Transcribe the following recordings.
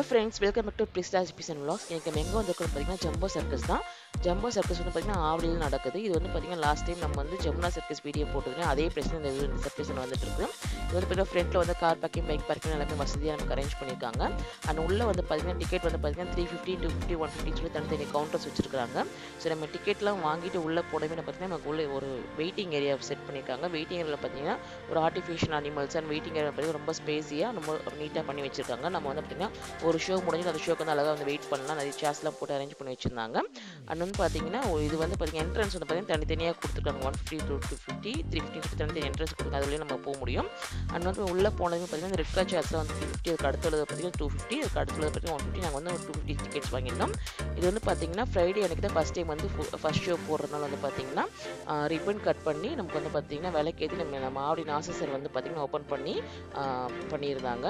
friends welcome back to பிரிஸ்டாஸ் பிஸ் and vlogs எனக்கு நம்ம எங்கே வந்திருக்கோம் பார்த்தீங்கன்னா ஜம்போ சர்க்கஸ் தான் ஜம்போ சர்க்கஸ் வந்து பார்த்தீங்கன்னா ஆவடியில் நடக்குது இது வந்து பார்த்தீங்கன்னா லாஸ்ட் டைம் நம்ம வந்து ஜமுனா சர்க்கஸ் வீடியோ போட்டதுங்க அதே பிளேஸ் இந்த சர்க்கஸ் வந்துட்டு இருக்கு இது வந்து பார்த்தீங்கன்னா ஃப்ரண்ட்டில் வந்து கார் பார்க்கிங் பைக் பார்க்கிங் எல்லாமே வசதியாக நமக்கு அரேஞ்ச் பண்ணியிருக்காங்க அண்ட் உள்ள வந்து பார்த்தீங்கன்னா டிக்கெட் வந்து பார்த்தீங்கன்னா three fifty two fifty one fifty சொல்லி தனித்தனி கவுண்டர்ஸ் வச்சிருக்காங்க ஸோ நம்ம டிக்கெட்லாம் வாங்கிட்டு உள்ளே போடவே பார்த்தீங்கன்னா நமக்கு உள்ள ஒரு வெயிட்டிங் ஏரியா செட் பண்ணியிருக்காங்க வெயிட்டிங் ஏரியாவில் பார்த்தீங்கன்னா ஒரு artificial animals and waiting area பார்த்தீங்கன்னா ரொம்ப ஸ்பேஸியாக நம்ம நீட்டாக பண்ணி வச்சிருக்காங்க நம்ம வந்து பார்த்தீங்கன்னா ஒரு ஷோ முடிஞ்சு அந்த ஷோக்கு வந்து அழகாக வந்து வெயிட் பண்ணலாம் நிறைய சேர்ஸ்லாம் போட்டு அரேஞ்ச் பண்ணி வச்சிருந்தாங்க அண்ட் வந்து பார்த்தீங்கன்னா ஒரு இது வந்து பார்த்தீங்கன்னா என்ட்ரன்ஸ் வந்து பார்த்தீங்கன்னா தனித்தனியாக கொடுத்துருக்காங்க one fifty two two fifty three fifty தனித்தனி என்ட்ரன்ஸ் கொடுங்க அதுலேயும் நம்ம போக முடியும் அண்ட் வந்து உள்ளே போனதுமே பார்த்தீங்கன்னா இந்த ரெட் கலர் சேர்ஸில் வந்து ஃபிஃப்டி அதுக்கு அடுத்துள்ளது பார்த்தீங்கன்னா டூ ஃபிஃப்டி அதுக்கு அடுத்துள்ளது பார்த்தீங்கன்னா ஒன் ஃபிஃப்டி நாங்கள் வந்து ஒரு டூ ஃபிஃப்டி டிக்கெட்ஸ் வாங்கியிருந்தோம் இது வந்து பார்த்தீங்கன்னா ஃப்ரைடே அன்றைக்கி தான் ஃபஸ்ட் டைம் வந்து ஃபஸ்ட் ஷோ போடுறதுனால வந்து பார்த்தீங்கன்னா ரிப்பன் கட் பண்ணி நமக்கு வந்து பார்த்தீங்கன்னா விலைக்கேற்றி நம்ம நம்ம ஆவடி நாசர் சார் வந்து பார்த்தீங்கன்னா ஓப்பன் பண்ணி பண்ணியிருந்தாங்க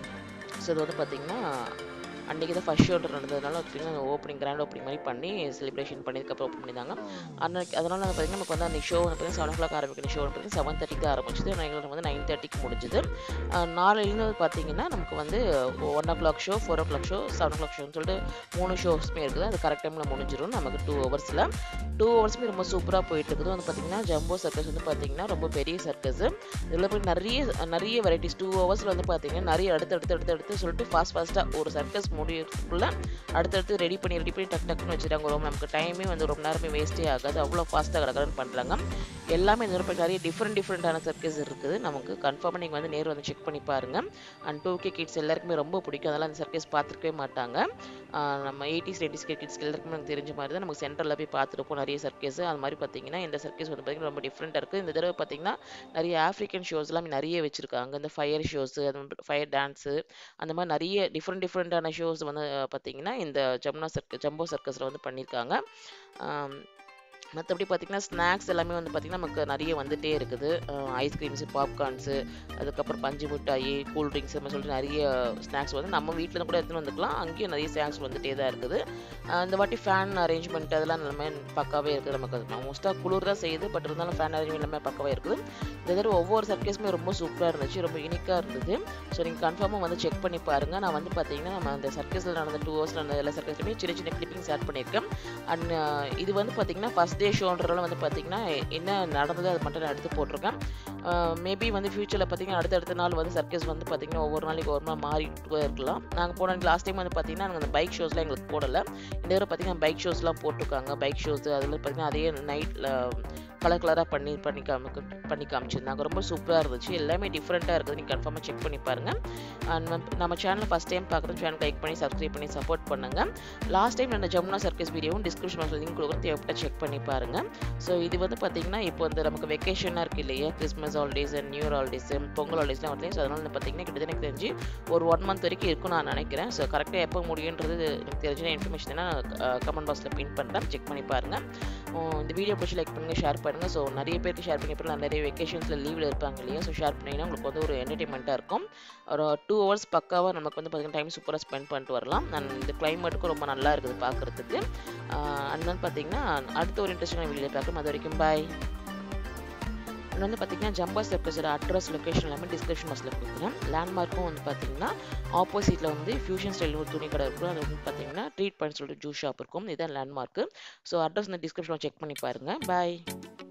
ஸோ இது வந்து பார்த்தீங்கன்னா அன்றைக்கி தான் ஃபஸ்ட் ஷோ நடந்ததுனால பார்த்தீங்கன்னா ஓப்பனிங் கிராண்ட் ஓப்பனிங் மாதிரி பண்ணி செலிப்ரேஷன் பண்ணதுக்கப்புறம் ஓப்பன் பண்ணியிருந்தாங்க அன்னைக்கு அதனால் வந்து பார்த்தீங்கன்னா நமக்கு வந்து அந்த ஷோ வந்து பார்த்தீங்கன்னா செவன் ஓ கிளாக் ஆரம்பிக்கிற ஷோ வந்து பார்த்தீங்கன்னா செவன் தேர்ட்டிக்கு தான் ஆரம்பிச்சது எங்களுக்கு வந்து நைன் தேர்ட்டிக்கு முடிஞ்சுது நாளையிலேருந்து பார்த்தீங்கன்னா நமக்கு வந்து one o'clock show four o'clock show seven o'clock ஷோன்னு சொல்லிட்டு மூணு ஷோஸ்மே இருக்குது அது கரெக்ட் டைமில் முடிஞ்சிடும் நமக்கு டூ ஹவர்ஸில் டூ ஹவர்ஸுமே ரொம்ப சூப்பராக போயிட்டு இருக்குது வந்து பார்த்தீங்கன்னா ஜம்போ சர்க்கஸ் வந்து பார்த்தீங்கன்னா ரொம்ப பெரிய சர்க்கஸ் இதில் போய் நிறைய நிறைய வெரைட்டிஸ் டூ ஹவர்ஸில் வந்து பார்த்தீங்கன்னா நிறைய அடுத்து அடுத்து அடுத்து அடுத்து சொல்லிட்டு ஃபாஸ்ட் ஃபாஸ்ட்டாக ஒரு சர்க்கஸ் முடியறதுக்குள்ள அடுத்தடுத்து ரெடி பண்ணி ரெடி பண்ணி டக்கு டக்குன்னு வச்சுருக்காங்க ரொம்ப நமக்கு டைமே வந்து ரொம்ப நேரமே வேஸ்ட்டே ஆகாது அவ்வளோ ஃபாஸ்ட்டாக கடற்கடன் பண்ணுறாங்க எல்லாமே இந்த மாதிரி நிறைய டிஃப்ரெண்ட் டிஃப்ரெண்ட்டான சர்க்கஸ் இருக்குது நமக்கு கன்ஃபார்மாக நீங்கள் வந்து நேர் வந்து செக் பண்ணி பாருங்கள் அண்ட் டூ கே கிட்ஸ் எல்லாருக்குமே ரொம்ப பிடிக்கும் அதெல்லாம் அந்த சர்க்கஸ் பார்த்துருக்கவே மாட்டாங்க நம்ம எயிட்டிஸ் நைன்டிஸ் கே கிட்ஸ் எல்லாருக்குமே நமக்கு தெரிஞ்ச மாதிரி தான் நமக்கு சென்டரில் போய் பார்த்துருப்போம் நிறைய சர்க்கஸ் அது மாதிரி பார்த்தீங்கன்னா இந்த சர்க்கஸ் வந்து பார்த்திங்கன்னா ரொம்ப டிஃப்ரெண்ட்டாக இருக்குது இந்த தடவை பார்த்தீங்கன்னா நிறைய ஆஃப்ரிக்கன் ஷோஸ் எல்லாம் நிறைய வச்சுருக்காங்க இந்த ஃபயர் ஷோஸு அது ஃபயர் டான்ஸு அந்த மாதிரி நிறைய டிஃப்ரெண்ட் டிஃப்ரெண்ட்டான ஷோஸ் வந்து பார்த்தீங்கன்னா இந்த ஜம்னா சர்க்கஸ் ஜம்போ சர்க்கஸில் வந்து பண்ணியிருக்காங்க மற்றபடி பார்த்திங்கன்னா ஸ்நாக்ஸ் எல்லாமே வந்து பார்த்திங்கன்னா நமக்கு நிறைய வந்துகிட்டே இருக்குது ஐஸ்கிரீம்ஸு பாப்கார்ன்ஸு அதுக்கப்புறம் பஞ்சு மிட்டாயி கூல் ட்ரிங்க்ஸ் மாதிரி சொல்லிட்டு நிறைய ஸ்நாக்ஸ் வந்து நம்ம வீட்டில் கூட எடுத்துகிட்டு வந்துக்கலாம் அங்கேயும் நிறைய ஸ்நாக்ஸ் வந்துகிட்டே தான் இருக்குது இந்த வாட்டி ஃபேன் அரேஞ்ச்மெண்ட் அதெல்லாம் எல்லாமே பக்காவே இருக்குது நமக்கு மோஸ்ட்டாக குளிர் தான் செய்யுது பட் இருந்தாலும் ஃபேன் அரேஞ்ச்மெண்ட் எல்லாமே பக்காவே இருக்குது இந்த தடவை ஒவ்வொரு சர்க்கேஸுமே ரொம்ப சூப்பராக இருந்துச்சு ரொம்ப யூனிக்காக இருந்தது ஸோ நீங்கள் கன்ஃபார்மாக வந்து செக் பண்ணி பாருங்கள் நான் வந்து பார்த்தீங்கன்னா நம்ம அந்த சர்க்கஸில் நடந்த டூ ஹவர்ஸில் நடந்த எல்லா சர்க்கஸ்லையுமே சின்ன சின்ன கிளிப்பிங்ஸ் ஆட் பண்ணியிருக்கேன் அண்ட் இது வந்து பார்த்தீங்கன்னா ஃபஸ்ட் டே ஷோன்றதால வந்து பார்த்தீங்கன்னா என்ன நடந்தது அது மட்டும் நான் எடுத்து போட்டிருக்கேன் மேபி வந்து ஃபியூச்சரில் பார்த்தீங்கன்னா அடுத்தடுத்த நாள் வந்து சர்க்கஸ் வந்து பார்த்தீங்கன்னா ஒவ்வொரு நாளைக்கு ஒரு நாள் மாறிட்டு இருக்கலாம் நாங்கள் போன லாஸ்ட் டைம் வந்து பார்த்தீங்கன்னா நாங்கள் அந்த பைக் ஷோஸ்லாம் எங்களுக்கு போடலை இந்த தடவை பார்த்தீங்கன்னா பைக் ஷோஸ்லாம் போட்டிருக்காங்க பைக் ஷோஸ் அதில் பார்த்தீங்கன்னா அதே நைட்டில் கலர் கலராக பண்ணி பண்ணி காமி பண்ணி காமிச்சிருந்தாங்க ரொம்ப சூப்பராக இருந்துச்சு எல்லாமே டிஃப்ரெண்ட்டாக இருக்குது நீங்கள் கன்ஃபார்மாக செக் பண்ணி பாருங்கள் அண்ட் நம்ம சேனல் ஃபஸ்ட் டைம் பார்க்குறது சேனல் லைக் பண்ணி சப்ஸ்கிரைப் பண்ணி சப்போர்ட் பண்ணுங்கள் லாஸ்ட் டைம் நான் ஜமுனா சர்க்கஸ் வீடியோவும் டிஸ்கிரிப்ஷன் பாக்ஸில் லிங்க் கொடுக்குறேன் தேவைப்பட்ட செக் பண்ணி பாருங்கள் ஸோ இது வந்து பார்த்தீங்கன்னா இப்போ வந்து நமக்கு வெக்கேஷனாக இருக்குது இல்லையா Christmas holidays and New Year holidays Pongal ஹாலிடேஸ்லாம் வருது ஸோ அதனால் வந்து பார்த்தீங்கன்னா கிட்டத்தட்ட எனக்கு தெரிஞ்சு ஒரு ஒன் மந்த் வரைக்கும் இருக்கும் நான் நினைக்கிறேன் ஸோ கரெக்டாக எப்போ முடியுன்றது எனக்கு தெரிஞ்ச இன்ஃபர்மேஷன் நான் கமெண்ட் பாக்ஸில் பின் பண்ணுறேன் செக் பண்ணி பாருங்கள் இந்த வீடியோ பிடிச்சி லைக் பண்ணுங்கள் ஷேர் பண்ணுங்கள் ஸோ நிறைய பேருக்கு ஷேர் பண்ணி போய் நிறைய வெக்கேஷன்ஸில் லீவில் இருப்பாங்க இல்லையா ஸோ ஷேர் பண்ணிங்கன்னா உங்களுக்கு வந்து ஒரு என்டர்டைன்மெண்ட்டாக இருக்கும் ஒரு டூ ஹவர்ஸ் பக்காவாக நமக்கு வந்து பார்த்திங்கன்னா டைம் சூப்பராக ஸ்பெண்ட் பண்ணிட்டு வரலாம் அண்ட் இந்த கிளைமேட்டுக்கும் ரொம்ப நல்லா இருக்குது பார்க்குறதுக்கு அண்ட் வந்து பார்த்திங்கன்னா அடுத்த ஒரு இன்ட்ரெஸ்டிங்கான வீடியோ பார்க்கலாம் அது வரைக்கும் பாய் அண்ட் வந்து பார்த்தீங்கன்னா ஜம்பா சர்க்கஸோட அட்ரஸ் லொக்கேஷன் எல்லாமே டிஸ்கிரிப்ஷன் பாக்ஸில் கொடுக்குறேன் லேண்ட்மார்க்கும் வந்து பார்த்தீங்கன்னா ஆப்போசிட்டில் வந்து ஃபியூஷன் ஸ்டைல் ஒரு துணி கடை இருக்கும் அது வந்து பார்த்தீங்கன்னா ட்ரீட் பாயிண்ட் சொல்லிட்டு ஜூஸ் ஷாப் இருக்கும் இதுதான் லேண்ட்மார்க்கு ஸோ அட்ரஸ் இந்த டிஸ்கிரிப்ஷனில் செக் பண்ணி பாருங்கள் பாய்